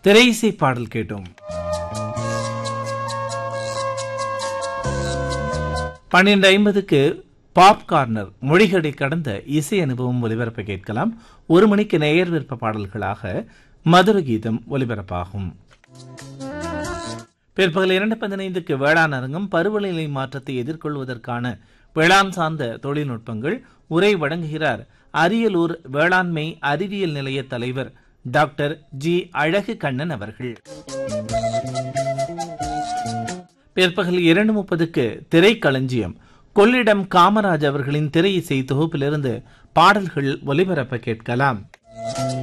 திரையிசை பாடல் கேட்டோம் பன்னிரண்டு ஐம்பதுக்கு பாப் கார்னர் மொழிகளை கடந்த இசை அனுபவம் ஒலிபரப்ப கேட்கலாம் ஒரு மணிக்கு நேயர் விருப்ப பாடல்களாக மதுர கீதம் ஒலிபரப்பாகும் பிற்பகல் இரண்டு பதினைந்துக்கு வேளாண் அரங்கம் பருவநிலை மாற்றத்தை எதிர்கொள்வதற்கான வேளாண் சார்ந்த தொழில்நுட்பங்கள் உரை வழங்குகிறார் அரியலூர் வேளாண்மை அறிவியல் நிலைய தலைவர் டாக்டர் ஜி அழகு கண்ணன் அவர்கள் பிற்பகல் இரண்டு முப்பதுக்கு திரைக்களஞ்சியம் கொள்ளிடம் காமராஜ் அவர்களின் திரை இசை தொகுப்பிலிருந்து பாடல்கள் ஒலிபரப்ப கேட்கலாம்